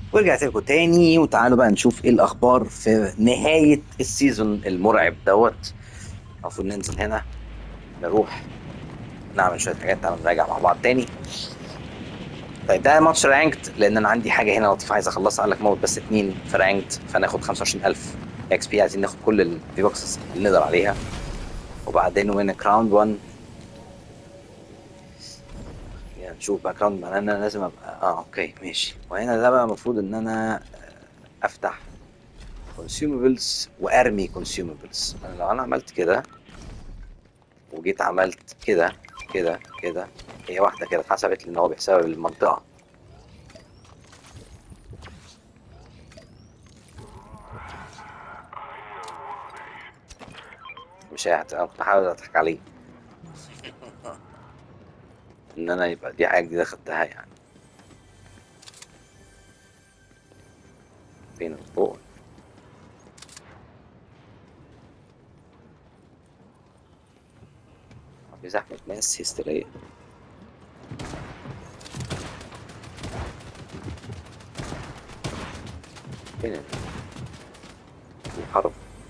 ورجعت لكم تاني وتعالوا بقى نشوف ايه الاخبار في نهاية السيزون المرعب دوت المفروض ننزل هنا نروح نعمل شوية حاجات تعالوا نراجع مع بعض تاني طيب ده ماتش رانكت لان انا عندي حاجة هنا لطيفة عايز اخلصها قال لك موت بس اتنين في رانكت فناخد 25000 اكس بي عايزين ناخد كل الفي بوكسز اللي نقدر عليها وبعدين وين كراوند 1 يعني نشوف باك جراوند معناه ان انا لازم ابقى اه اوكي ماشي وهنا ده بقى المفروض ان انا آه، افتح consumables وارمي consumables انا لو انا عملت كده وجيت عملت كده كده كده هي واحده كده اتحسبت لي ان هو بيحسبها بالمنطقه مش هي انا كنت بحاول اضحك عليه ان انا يبقى دي حاجه جديده خدتها يعني فين فوق في زحمة ناس هستيرية فين ال- الحرب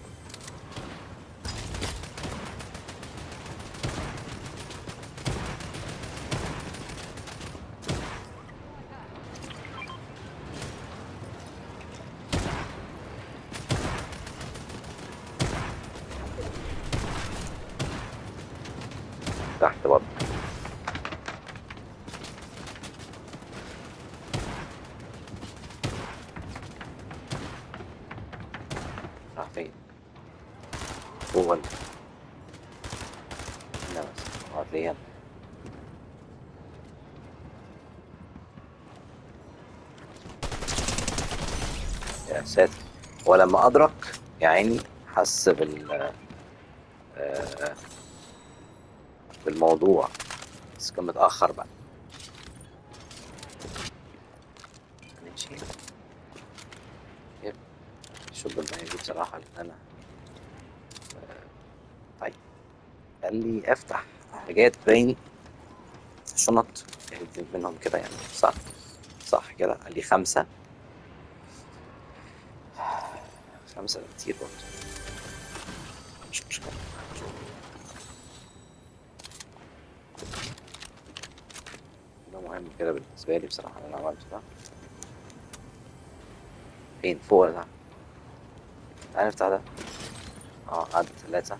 تحت برضه راح فين هو ال- هنا بس هو هتلاقيه هنا يا ساتر ولما أدرك يا عيني حس بال آه، بالموضوع بس كان متأخر بقى ماشي يب شوف المية دي بصراحة لأن أنا آه، طيب قال لي افتح حاجات باين شنط اكتب منهم كده يعني صح صح كده قال لي خمسة خمسة ده كتير برضه مش مشكلة ده مهم كده بالنسبة لي بصراحة اللي أنا عملته ده فين فوق ولا تحت؟ تعالى نفتح ده اه عدد ثلاثة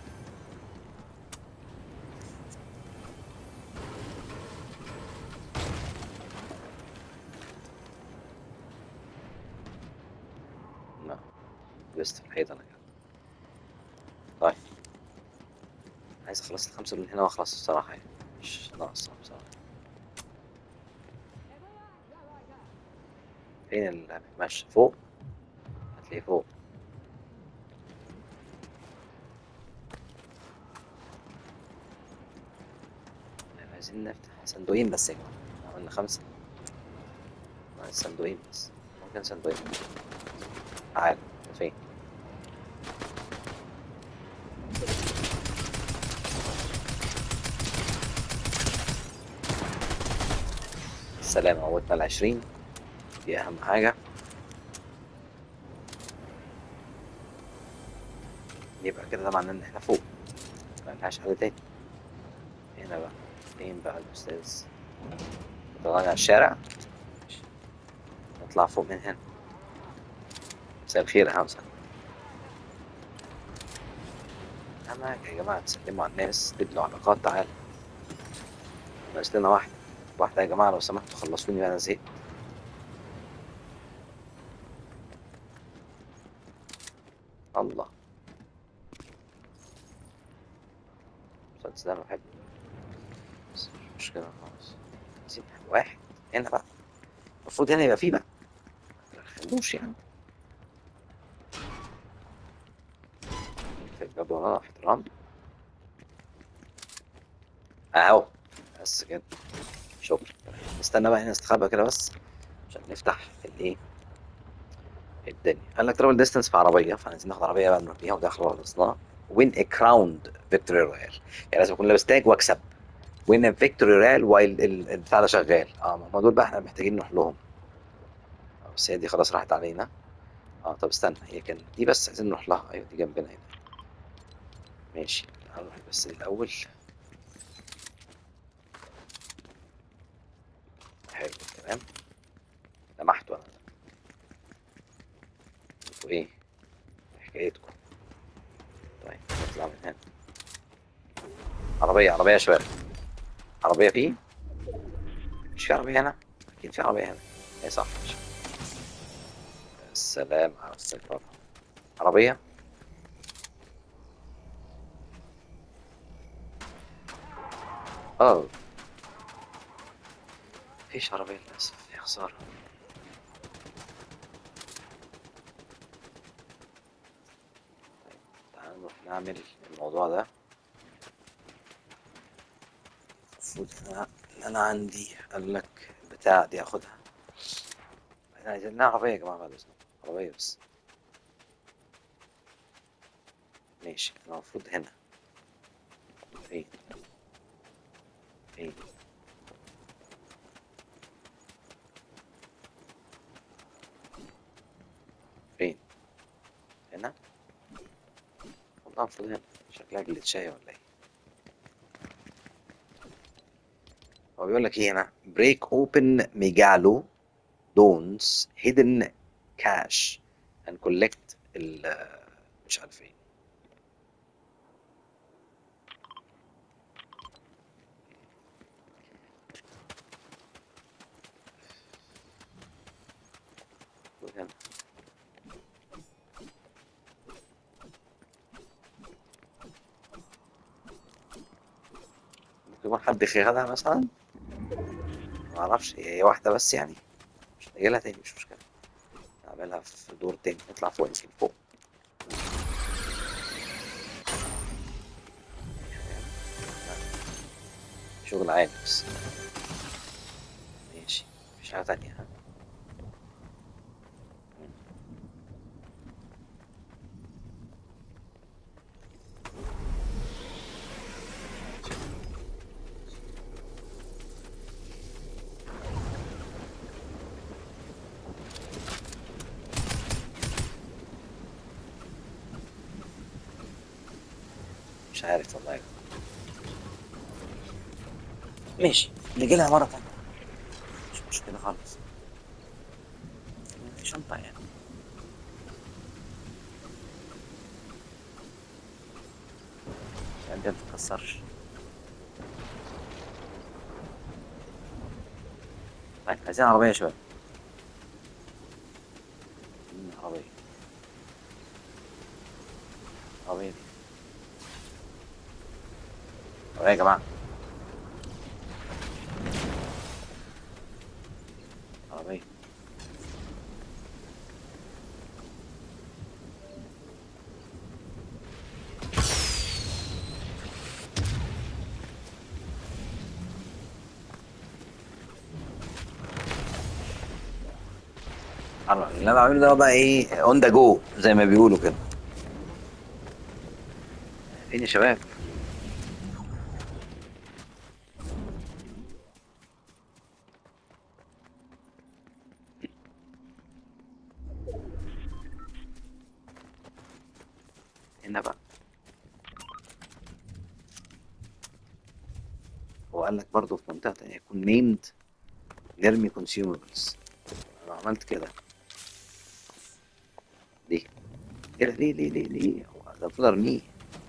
لا لبست في الحيطة أنا كده طيب عايز أخلص الخمسة اللي هنا وأخلص الصراحة يعني مش ناقصة بصراحة فين ال ماشي فوق هتلاقيه فوق عايزين نفتح صندوقين بس يا جماعة عملنا خمسة عايز صندوقين بس ممكن صندوقين تعال فين السلام موتنا العشرين دي أهم حاجة يبقى كده ده معناه إن إحنا فوق ملهاش حل تاني هنا بقى فين بقى الأستاذ طلعنا على الشارع ماشي. نطلع فوق من هنا مساء الخير يا همسة أهم حاجة يا جماعة تسلموا على الناس تبنوا علاقات تعال ناقص لنا واحدة واحدة يا جماعة لو سمحتوا خلصوني بقى أنا زهقت الله المسدس ده أنا بحبه بس مش مشكلة خالص عايزين واحد هنا بقى المفروض هنا يبقى فيه بقى متخلوش يعني في الجدول احترام اهو بس كده شكرا نستنى بقى هنا نستخبى كده بس عشان نفتح الايه الدنيا قال لك ترابل ديستنس في عربيه فعايزين ناخد عربيه بقى نروح بيها وداخل خلصناها وين ا كراوند فيكتوري رويال يعني لازم اكون لابس تاج واكسب وين فيكتوري رويال وايل ال- البتاع ده شغال اه ما دول بقى احنا محتاجين نروح لهم بس هي دي خلاص راحت علينا اه طب استنى هي كانت دي بس عايزين نروح لها ايوه دي جنبنا هنا ماشي هنروح بس الاول حلو تمام لمحتوا انا انتوا ايه حكايتكم طيب نطلع من هنا عربية عربية يا شباب عربية فيه مش في عربية هنا أكيد في عربية هنا ايه صح ماشي السلام على السيطرة عربية اه مفيش عربية للأسف يا خسارة طيب تعالوا نروح نعمل الموضوع ده المفروض هنا إن أنا عندي قال لك بتاع دي أخدها احنا عايزين لنا عربية يا جماعة بعد إذنكم عربية بس ماشي أنا المفروض هنا فين فين فين هنا والله المفروض هنا شكلها جلتشاية ولا ايه هو بيقول لك ايه هنا بريك اوبن ميجالو دونز هيدن كاش and collect ال مش عارف ايه هنا. ممكن يكون حد خدها مثلا ما اعرفش هي واحدة بس يعني مش هنجيلها تاني مش مشكلة نعملها في دور تاني نطلع فوق يمكن فوق شغل عالي بس ماشي مفيش حاجة تانية ها مش عارف والله ماشي نجي لها مرة تانية مش مشكلة خالص في شنطة يعني يعني ما تتكسرش طيب عايزين عربية يا شباب عايزين عربية عربية دي عربية يا جماعة عربية عربية اللي انا بعمله ده بقى ايه اون ذا جو زي ما بيقولوا كده فين يا شباب هنا بقى هو قال لك برضه في منطقة تانية يكون named نرمي consumables انا عملت كده ليه؟ كده ليه ليه ليه ليه؟ هو ده المفروض ارميه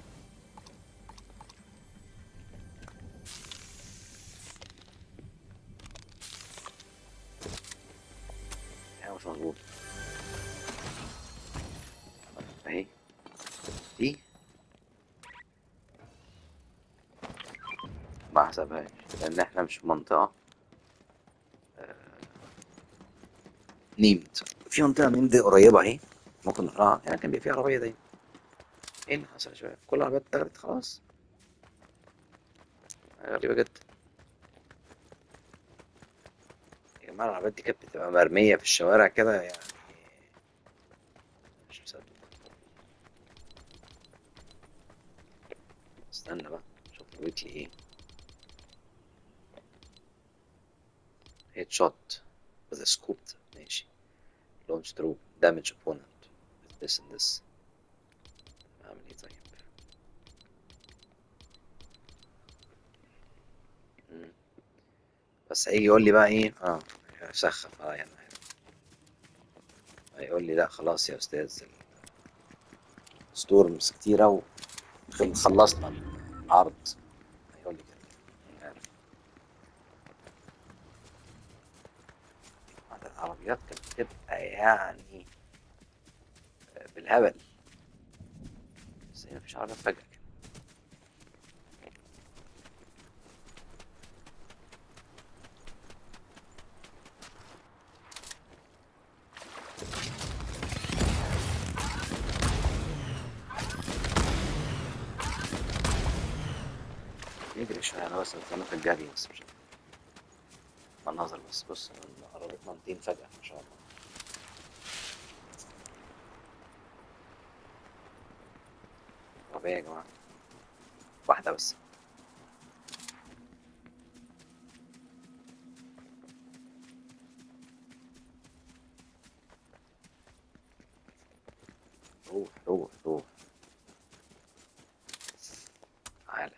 حاجة مش مظبوط اهي دي ما حسبهاش لان احنا مش في منطقة آه، نيمت في منطقة نيمت قريبة اهي ممكن نروحها يعني كان بيبقى في عربية دايما ايه اللي حصل يا شباب كل العربيات اتاخدت خلاص غريبة جدا يا جماعة العربيات دي كانت بتبقى مرمية في الشوارع كده يعني مش مصدق استنى بقى شوف جابت لي ايه هيد شوت with a scoop ماشي launch through damage opponent with this and this اعمل ايه طيب مم. بس هيجي يقول لي بقى ايه اه سخف اه يعني هيقول لي لا خلاص يا استاذ ستورمز كتيرة وخلصنا العرض هيقول لي كده يعني عدد العربيات كانت بتبقى يعني بالهبل بس هنا مفيش عربيات فجأة كده يجري شوية أنا بس أنا في الجري بس مش مناظر بس بص قربتنا 200 فجأة ما شاء الله عربية يا جماعة واحدة بس روح روح روح تعالى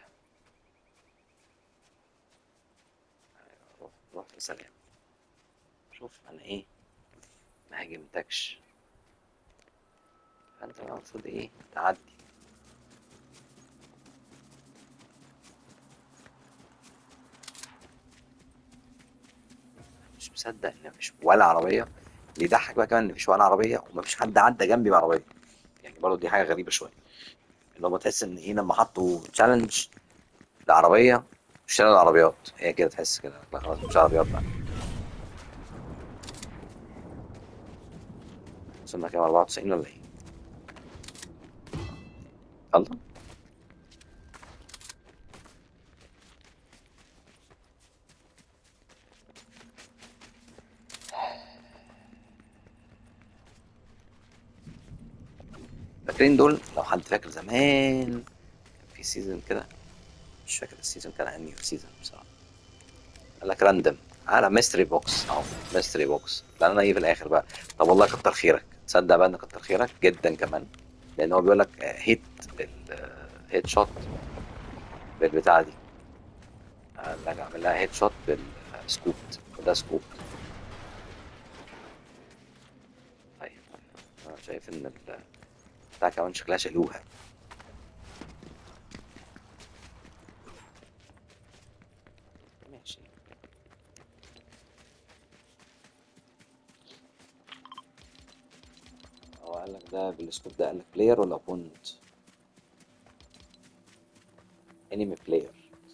روح روح بسلام شوف انا ايه ما هاجمتكش فانت بقى المفروض ايه تعدي مش مصدق ان مفيش ولا عربيه اللي يضحك بقى كمان ان مفيش ولا عربيه ومفيش حد عدى جنبي بعربيه يعني برضه دي حاجه غريبه شويه اللي هو تحس ان ايه لما حطوا تشالنج لعربيه اشتروا العربيات هي كده تحس كده لا خلاص مش عربيات بقى وصلنا كام 94 ولا ايه؟ الله فاكرين دول لو حد فاكر زمان كان في سيزون كده مش فاكر السيزون كان انهي سيزون بصراحه قال لك راندم على ميستري بوكس اهو ميستري بوكس لان انا ايه في الاخر بقى طب والله كتر خيرك تصدق بقى ان كتر خيرك جدا كمان لان هو بيقول لك هيت هيت شوت بالبتاعه دي قال لك اعمل لها هيت شوت بالسكوب وده سكوب طيب انا شايف ان بتاع كمان شكلها شالوها ماشي هو قال لك ده بالسكوب ده قال لك بلاير ولا اوبوننت انمي بلاير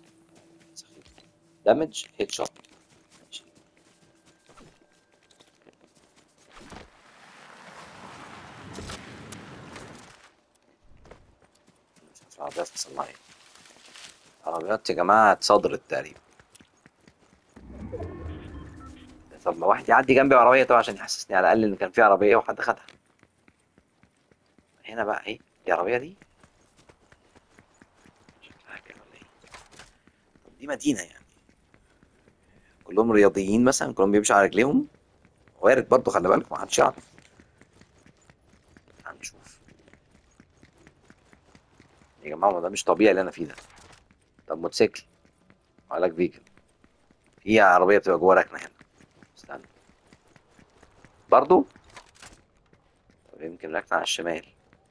دامج هيد شوت ماشي مش عارف العربيات حصل لها ايه العربيات يا جماعة اتصدرت تقريبا طب ما واحد يعدي جنبي بعربية طبعا عشان يحسسني على الأقل إن كان في عربية وحد خدها هنا بقى ايه دي عربية دي شكلها كده ولا ايه طب دي مدينة يعني كلهم رياضيين مثلا كلهم بيمشوا على رجليهم وارد برضه خلي بالك محدش يعرف هنشوف يا جماعة ما ده مش طبيعي اللي أنا فيه ده طب موتوسيكل أقول لك فيكل في عربية بتبقى جوه راكنة هنا استنى برضو طب يمكن راكنة على الشمال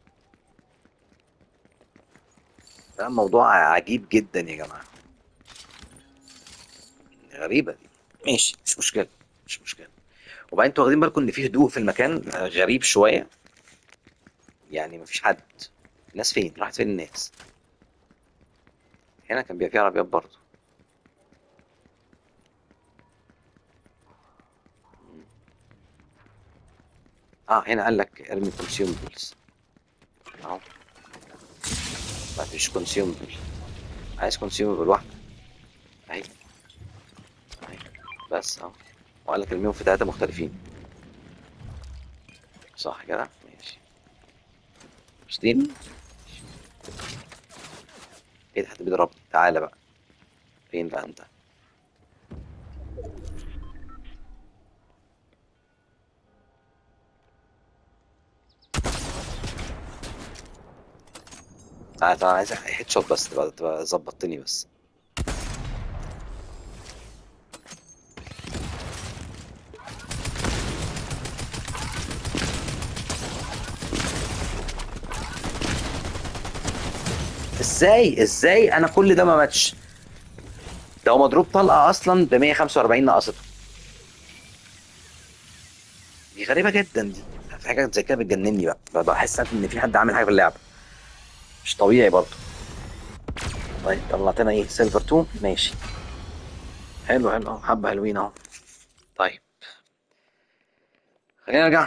ده موضوع عجيب جدا يا جماعة غريبة دي ماشي مش مشكلة مش مشكلة وبعدين انتوا واخدين بالكم ان في هدوء في المكان غريب شوية يعني مفيش حد الناس فين راحت فين الناس هنا كان بيبقى في عربيات برضه اه هنا قال لك ارمي كونسيومبلز اهو ما فيش كونسيومبل عايز كونسيومبل واحدة اهي اهي بس اهو وقال لك ارميهم في تلاتة مختلفين صح كده ماشي مبسوطين ايه ده حد بيضربني تعالى بقى فين بقى انت تعالى تعالى عايز هيد شوت بس تبقى تبقى ظبطتني بس ازاي ازاي انا كل ده ما ماتش ده هو مضروب طلقه اصلا ب 145 نقصته دي غريبه جدا دي في حاجات زي كده بتجنني بقى بقى بحس ان في حد عامل حاجه في اللعبه مش طبيعي برضه طيب طلعتنا ايه سيلفر 2 ماشي حلو حلو اهو حبه حلوين اهو طيب خلينا نرجع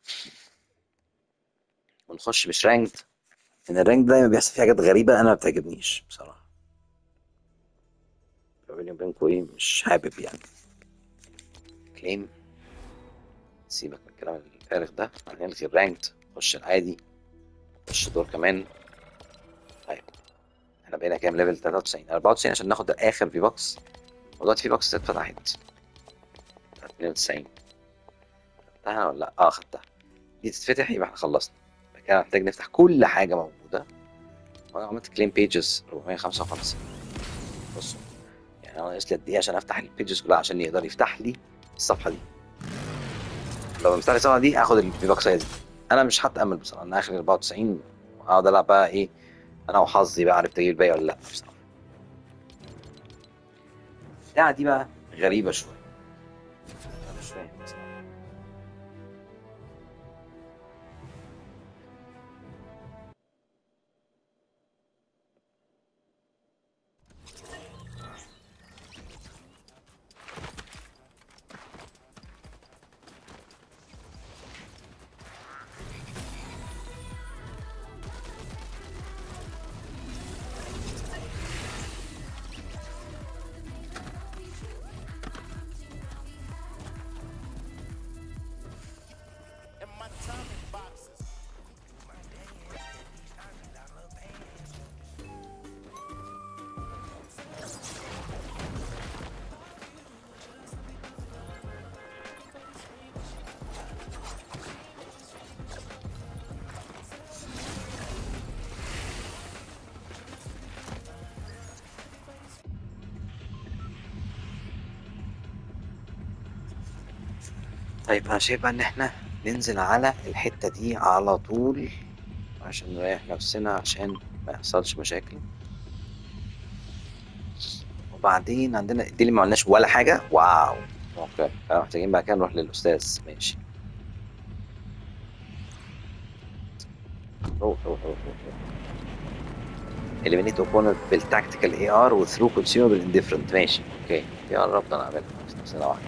ونخش مش رانكد ان الرانك دايما بيحصل فيه حاجات غريبه انا ما بتعجبنيش بصراحه بيني وبينكم ايه مش حابب يعني كليم سيبك من الكلام الفارغ ده هنلغي الرانكد نخش العادي نخش دور كمان طيب احنا بقينا كام ليفل 93 94 عشان ناخد اخر في بوكس ودلوقتي في بوكس اتفتحت 92 خدتها ولا لا؟ اه خدتها دي تتفتح يبقى احنا خلصنا بعد كده محتاج نفتح كل حاجه موجوده وانا عملت كليم بيجز 455 بصوا يعني انا ناقص لي قد ايه عشان افتح البيجز كلها عشان يقدر يفتح لي الصفحه دي لو مفتاح لي الصفحه دي هاخد الفي بوكس دي انا مش هتامل بصراحه انا اخر 94 اقعد العب بقى ايه انا وحظي بقى عرفت اجيب الباقي ولا لا بصراحه البتاعه دي بقى غريبه شويه انا مش فاهم بصراحه in my Tommy boxes. طيب انا شايف بقى ان احنا ننزل على الحته دي على طول عشان نريح نفسنا عشان ما يحصلش مشاكل وبعدين عندنا دي اللي ما عملناش ولا حاجه واو اوكي فاحنا محتاجين بقى كده نروح للاستاذ ماشي روح روح روح روح روح eliminate opponent بالتactical AR و through consumable indifferent ماشي اوكي دي قربت انا اعملها بس نفسنا واحده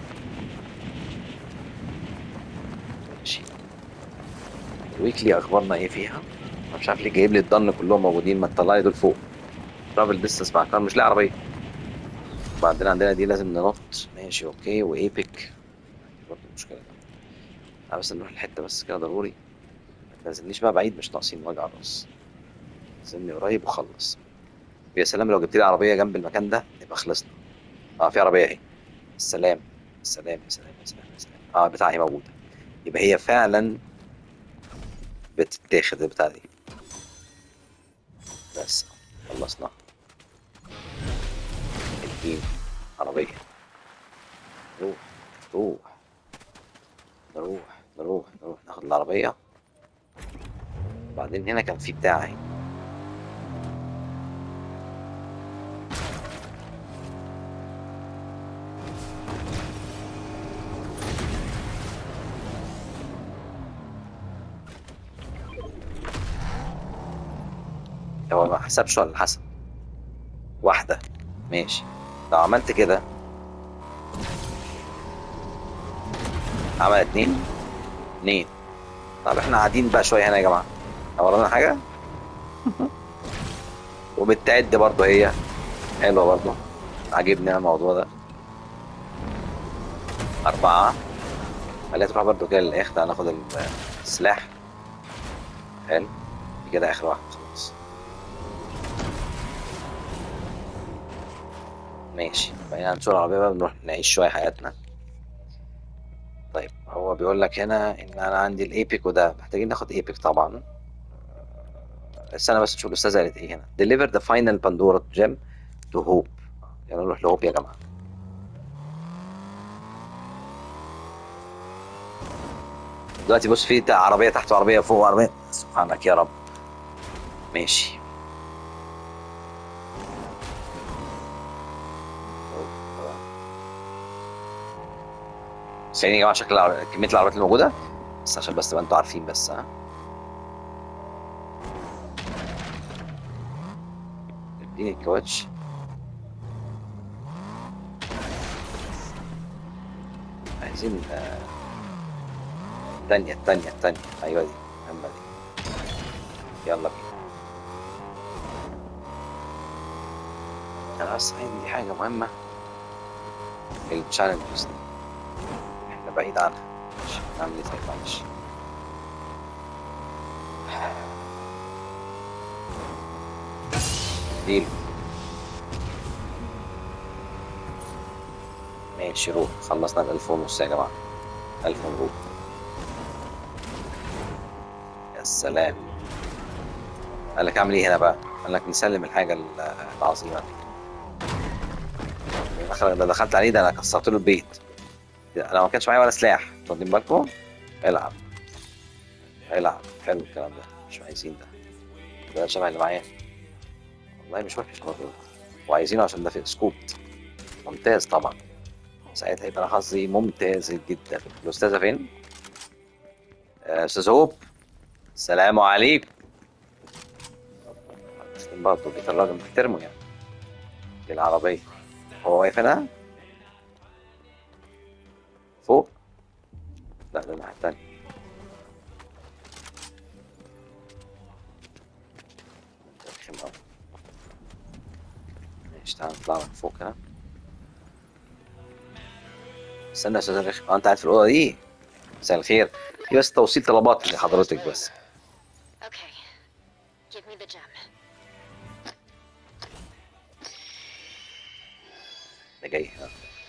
ماشي الويكلي اخبارنا ايه فيها انا مش عارف ليه جايب لي الضن كلهم موجودين ما تطلع لي دول فوق ترافل ديستنس مع كار مش لاقي عربيه وبعدين عندنا دي لازم ننط ماشي اوكي وايبك برضه مشكله تعال بس نروح الحته بس كده ضروري ما تنزلنيش بقى بعيد مش ناقصين وجع راس نزلني قريب وخلص يا سلام لو جبت لي عربيه جنب المكان ده يبقى خلصنا اه في عربيه اهي السلام السلام يا سلام يا سلام يا سلام اه بتاعي موجوده يبقى هي فعلا بتتاخد البتاع دي بس خلصنا الجيم عربية نروح نروح نروح نروح نروح ناخد العربية وبعدين هنا كان في بتاع اهي هو ما حسبش ولا حسب واحدة ماشي لو عملت كده عمل اتنين اتنين طب احنا قاعدين بقى شوية هنا يا جماعة لو ورانا حاجة وبتعد برضه هي حلوة برضه عاجبني أنا الموضوع ده أربعة خليها تروح برضه كده للآخر تعالى ناخد السلاح حلو دي كده آخر واحدة خلاص ماشي بقينا هنسوق العربية بقى بنروح نعيش شوية حياتنا طيب هو بيقول لك هنا ان انا عندي الايبك وده محتاجين ناخد ايبك طبعا استنى بس نشوف الاستاذه قالت ايه هنا deliver the final Pandora gem to hope يلا نروح لهوب يا جماعه دلوقتي بص في بتاع عربيه تحت عربيه فوق عربيه سبحانك يا رب ماشي ثانية يا جماعه شكل العر- كميه العربيات اللي موجوده بس عشان بس تبقى انتوا عارفين بس ها اديني الكاوتش عايزين آه، التانية التانية التانية ايوه دي اما دي يلا بينا انا بس عندي حاجة مهمة التشالنجز دي احنا بعيد عنها ماشي نعمل ايه طيب معلش ديل ماشي روح خلصنا الألف ونص يا جماعة ألف مبروك يا سلام قال لك اعمل ايه هنا بقى؟ قال لك نسلم الحاجة ال- العظيمة دي دخل- ده دخلت عليه ده انا كسرت له البيت انا ما كانش معايا ولا سلاح انتوا واخدين بالكم؟ العب العب حلو الكلام ده مش عايزين ده ده شبه اللي معايا والله مش وحش برضه وعايزينه عشان ده في سكوب ممتاز طبعا ساعتها يبقى انا حظي ممتاز جدا الاستاذه فين؟ آه، استاذ هوب السلام عليكم مسلم برضه بيت الراجل محترمه يعني دي العربية هو واقف هنا فوق لا ده الناحية التانية رخم أوي. ماشي تعالى نطلع من فوق كده استنى يا استاذ رخم اه انت قاعد في الأوضة دي مساء الخير في بس توصيل طلبات لحضرتك بس Okay. Give me the gem. ده جاي ها.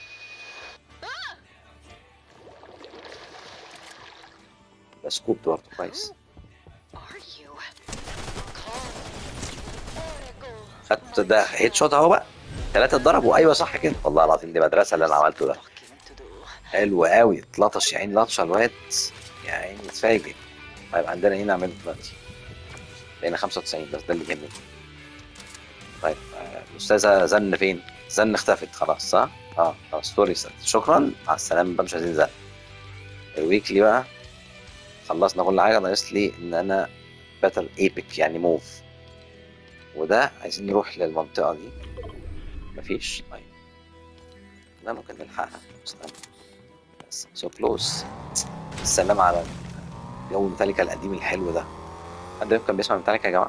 ده سكوب برضه كويس Are you? Call me Oracle. خدت ده هيد شوت اهو بقى ثلاثة اتضربوا ايوه صح كده والله العظيم دي مدرسة اللي انا عملته ده Fucking to do. حلو قوي اتلطش يا عيني لطشه الواد يا عيني اتفاجئ طيب عندنا ايه نعمله دلوقتي؟ بقينا 95 بس ده اللي يهمني طيب آه، الاستاذه زن فين؟ زن اختفت خلاص صح؟ اه خلاص ستوري ست شكرا مع السلامه بقى مش عايزين زن الويكلي بقى خلصنا كل حاجه ناقص لي ان انا باتل ايبك يعني موف وده عايزين نروح للمنطقه دي مفيش طيب لا ممكن نلحقها استنى بس سو كلوز السلام على جو ميتاليكا القديم الحلو ده حد منكم كان بيسمع ميتاليكا يا جماعه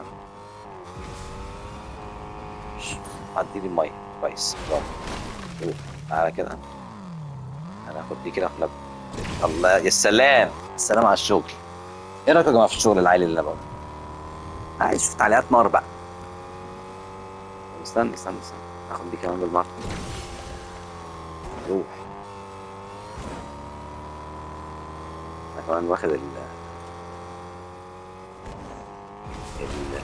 مش عدي لي الميه كويس برافو روح. تعالى كده انا هاخد دي كده احنا الله يا سلام السلام على الشغل ايه رايكم يا جماعه في الشغل العالي اللي انا بقوله عايز اشوف تعليقات نار بقى استنى استنى استنى هاخد دي كمان بالمره روح انا كمان واخد ال ال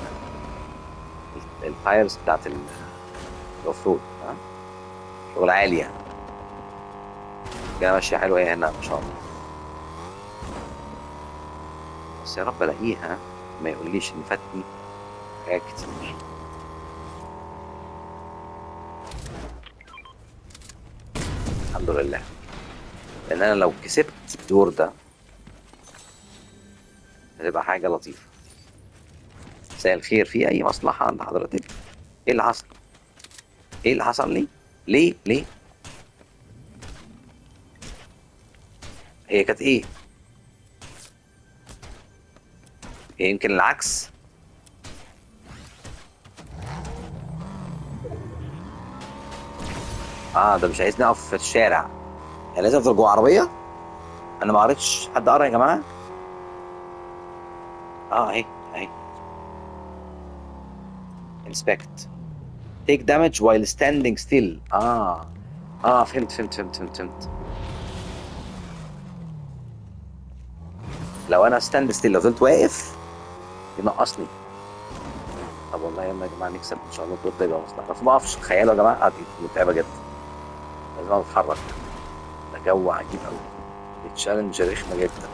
الفايرز بتاعت ال- الاوف رود ها شغل عالي يعني كده ماشية حلوة هي هنا ما شاء الله بس يا رب الاقيها ما يقوليش ان فاتني حاجات كتير الحمد لله لان انا لو كسبت الدور ده هتبقى حاجة لطيفة مساء الخير في اي مصلحة عند حضرتك ايه اللي حصل ايه اللي حصل لي ليه ليه هي كانت ايه هي يمكن العكس اه ده مش عايزني اقف في الشارع يعني لازم افضل جوه عربيه انا ما قريتش حد قرا يا جماعه اه اهي اهي inspect take damage while standing still اه اه فهمت فهمت فهمت فهمت فهمت لو انا ستاند ستيل لو فضلت واقف ينقصني طب والله يلا يا جماعه نكسب ان شاء الله الدور ده يبقى مصلحه بس ما اقفش تخيلوا يا جماعه دي متعبه جدا لازم أقعد اتحرك ده جو عجيب قوي التشالنج رخمه جدا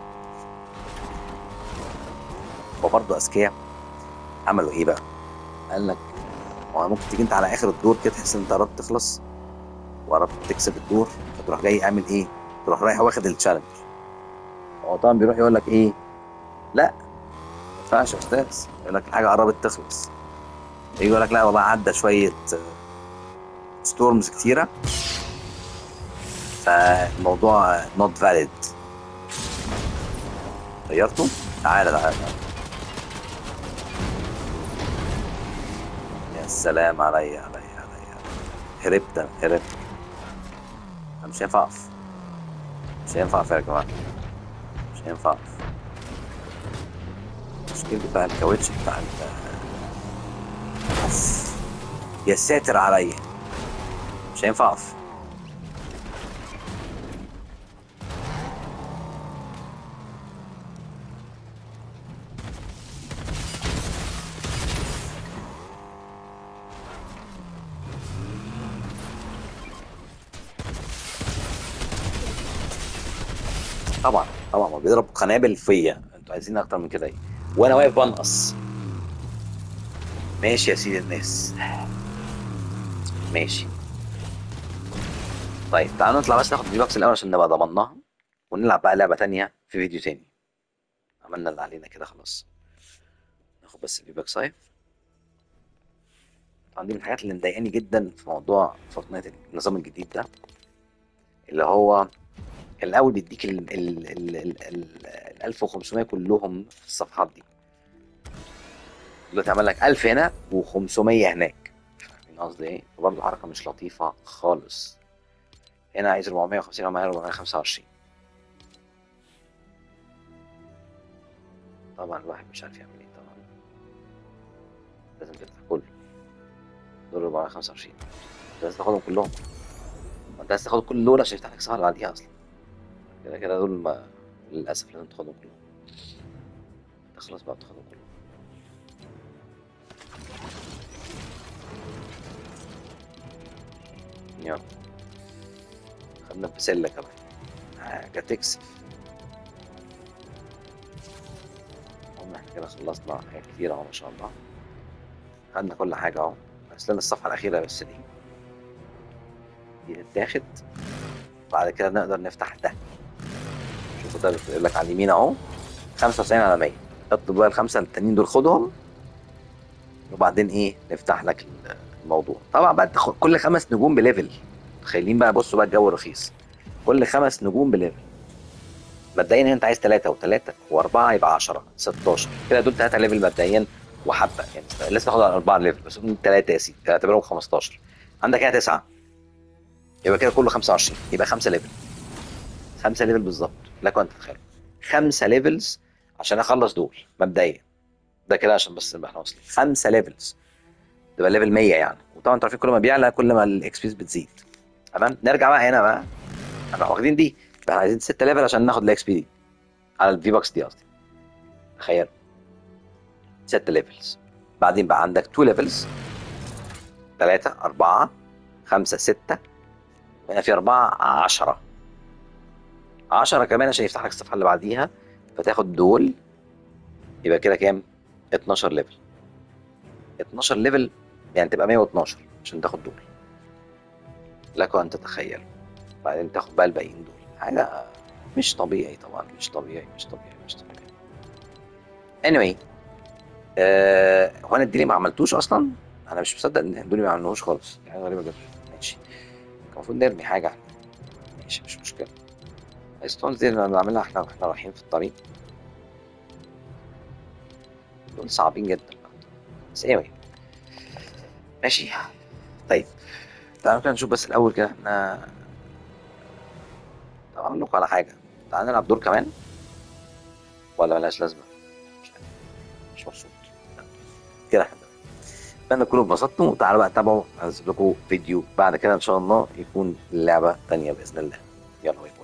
وبرضه اذكياء عملوا ايه بقى؟ قال لك هو ممكن تيجي انت على اخر الدور كده تحس ان انت قربت تخلص وقربت تكسب الدور فتروح جاي عامل ايه؟ تروح رايح واخد التشالنج هو طبعا بيروح يقول لك ايه؟ لا ما ينفعش يا استاذ يقول لك الحاجه قربت تخلص يجي يقول لك لا والله عدى شويه ستورمز كتيره فالموضوع نوت فاليد غيرته تعالى تعالى تعالى. يا سلام عليا عليا عليا هربت أنا، هربت أنا مش هينفع اقف مش هينفع اقف يا جماعه مش هينفع اقف المشكلة بتاع الكاوتش بتاع ال أوف. يا ساتر عليا مش هينفع اقف طبعا طبعا هو بيضرب قنابل فيا انتوا عايزين اكتر من كده ايه وانا واقف بنقص ماشي يا سيدي الناس ماشي طيب تعالوا نطلع بس ناخد البي بوكس الاول عشان نبقى ضمناها ونلعب بقى لعبه تانية في فيديو تاني عملنا اللي علينا كده خلاص ناخد بس البي بوكس اهي طبعا دي من الحاجات اللي مضايقاني جدا في موضوع فورتنايت النظام الجديد ده اللي هو الاول بيديك ال ال ال ال ال ال 1500 كلهم في الصفحات دي دلوقتي عمل لك 1000 هنا و500 هناك فاهمين قصدي ايه؟ فبرضه حركه مش لطيفه خالص هنا عايز 450 ومعايا 425 طبعا الواحد مش عارف يعمل ايه طبعا لازم تفتح كله دول 425 انت لازم تاخدهم كلهم ما انت عايز تاخد كل دول عشان يفتح لك الصفحه اللي بعديها اصلا كده كده دول ما... للاسف لازم تاخدهم كلهم انت خلاص بقى تاخدهم كلهم يلا خدنا بسلة كمان حاجة تكسف المهم احنا كده خلصنا حاجات كتير اهو ما شاء الله خدنا كل حاجة اهو بس لنا الصفحة الأخيرة بس دي دي تتاخد بعد كده نقدر نفتح ده شوفوا ده بيقول لك على اليمين اهو 95 على 100 اطلب بقى الخمسة التانيين دول خدهم وبعدين ايه نفتح لك الموضوع طبعا بقى تاخد كل خمس نجوم بليفل متخيلين بقى بصوا بقى الجو رخيص كل خمس نجوم بليفل مبدئيا انت عايز ثلاثة وثلاثة وأربعة يبقى 10 16 كده دول ثلاثة ليفل مبدئيا وحبة يعني لسه تاخد على أربعة ليفل بس دول ثلاثة يا سيدي اعتبرهم 15 عندك هنا تسعة يبقى كده كله 25 يبقى خمسة ليفل خمسة ليفل بالظبط لكم أن تتخيلوا خمسة ليفلز عشان أخلص دول مبدئيا ده كده عشان بس نبقى احنا واصلين خمسة ليفلز تبقى ليفل 100 يعني وطبعا انتوا عارفين كل ما بيعلى كل ما الاكس بيز بتزيد تمام نرجع بقى هنا بقى احنا واخدين دي احنا عايزين 6 ليفل عشان ناخد الاكس بي دي على الفي بوكس دي قصدي تخيل 6 ليفلز بعدين بقى عندك 2 ليفلز 3 4 5 6 هنا في 4 10 10 كمان عشان يفتح لك الصفحه اللي بعديها فتاخد دول يبقى كده كام 12 ليفل 12 ليفل يعني تبقى 112 عشان تاخد دول لكم ان تتخيلوا بعدين تاخد بقى الباقيين دول حاجه مش طبيعي طبعا مش طبيعي مش طبيعي مش طبيعي anyway آه هو انا الديلي ما عملتوش اصلا انا مش مصدق ان الدولي ما عملوش خالص دي حاجه غريبه جدا ماشي كان المفروض نرمي حاجه ماشي مش مشكله الستونز دي اللي بنعملها احنا واحنا رايحين في الطريق دول صعبين جدا بس anyway ماشي طيب تعالوا كده نشوف بس الاول كده احنا طب اقول لكم على حاجه تعالوا نلعب دور كمان ولا ملهاش لازمه مش عارف مش مبسوط كده احنا تمام. اتمنى تكونوا اتبسطتوا وتعالوا بقى تتابعوا هنسيب لكم فيديو بعد كده ان شاء الله يكون اللعبه تانية باذن الله يلا بينا